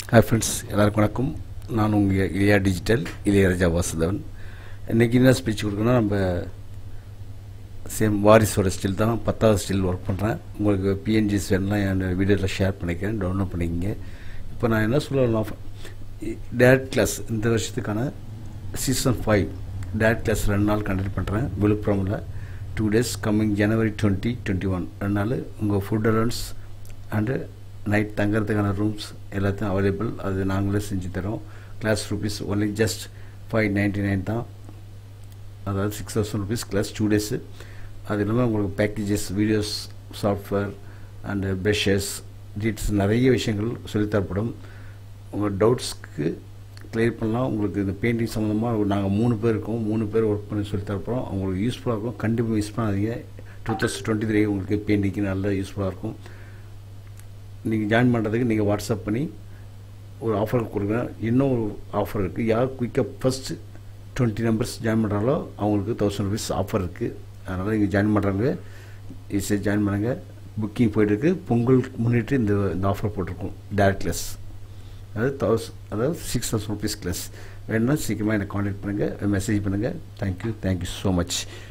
hi friends எல்லாருக்கும் வணக்கம் நான் உங்கள் இளையா டிஜிட்டல் இளையராஜா வாசுதவன் இன்றைக்கி என்ன ஸ்பீச் கொடுக்கணும்னா நம்ம சேம் வாரிசோட ஸ்டில் தான் பத்தாவது ஸ்டில் ஒர்க் பண்ணுறேன் உங்களுக்கு பிஎன்ஜிஸ் வேணும்னா என் வீடியோவில் ஷேர் பண்ணிக்கிறேன் டவுன்லோட் பண்ணிக்கங்க இப்போ நான் என்ன சொல்லலாம் டேரக்ட் கிளாஸ் இந்த வருஷத்துக்கான சீசன் ஃபைவ் டேரக்ட் கிளாஸ் ரெண்டு நாள் கண்டக்ட் பண்ணுறேன் விழுப்புரமில் two days coming January twenty twenty one ரெண்டு நாள் உங்கள் ஃபுட் அலவன்ஸ் அண்டு நைட் தங்குறதுக்கான ரூம்ஸ் எல்லாத்தையும் அவைலபிள் அது நாங்களே செஞ்சு தரோம் class rupees only just five ninety nine தான் அதாவது six thousand rupees class two days அது இல்லாமல் உங்களுக்கு packages videos software and brushes டீட்ஸ் நிறைய விஷயங்கள் சொல்லித்தரப்படும் உங்கள் டவுட்ஸ்க்கு கிளியர் பண்ணலாம் உங்களுக்கு இந்த பெயிண்டிங் சம்மந்தமாக நாங்கள் மூணு பேர் இருக்கோம் மூணு பேர் ஒர்க் பண்ணி சொல்லி தரப்போகிறோம் உங்களுக்கு யூஸ்ஃபுல்லாக இருக்கும் கண்டிப்பாக மிஸ் பண்ணாதீங்க டூ தௌசண்ட் டுவெண்ட்டி த்ரீ உங்களுக்கு பெயிண்டிங்க்கு நல்ல யூஸ்ஃபுல்லாக இருக்கும் நீங்கள் ஜாயின் பண்ணுறதுக்கு நீங்கள் வாட்ஸ்அப் பண்ணி ஒரு ஆஃபர் கொடுக்குறேன் இன்னும் ஒரு ஆஃபர் இருக்குது யார் குயிக்காக ஃபஸ்ட்டு டுவெண்ட்டி நம்பர்ஸ் ஜாயின் பண்ணுறாங்களோ அவங்களுக்கு தௌசண்ட் ருபீஸ் ஆஃபர் இருக்குது அதனால் நீங்கள் ஜாயின் பண்ணுறாங்க ஈஸியாக ஜாயின் பண்ணுங்கள் புக்கிங் போயிட்டுருக்கு பொங்கல் முன்னிட்டு இந்த இந்த ஆஃபர் போட்டிருக்கோம் டேரக்ட் கிளாஸ் அதாவது தௌஸ் அதாவது சிக்ஸ் தௌசண்ட் ருபீஸ் கிளாஸ் வேணும்னா சீக்கிரமாக எனக்கு காண்டாக்ட் பண்ணுங்கள் மெசேஜ் பண்ணுங்கள் தேங்க்யூ தேங்க்யூ ஸோ மச்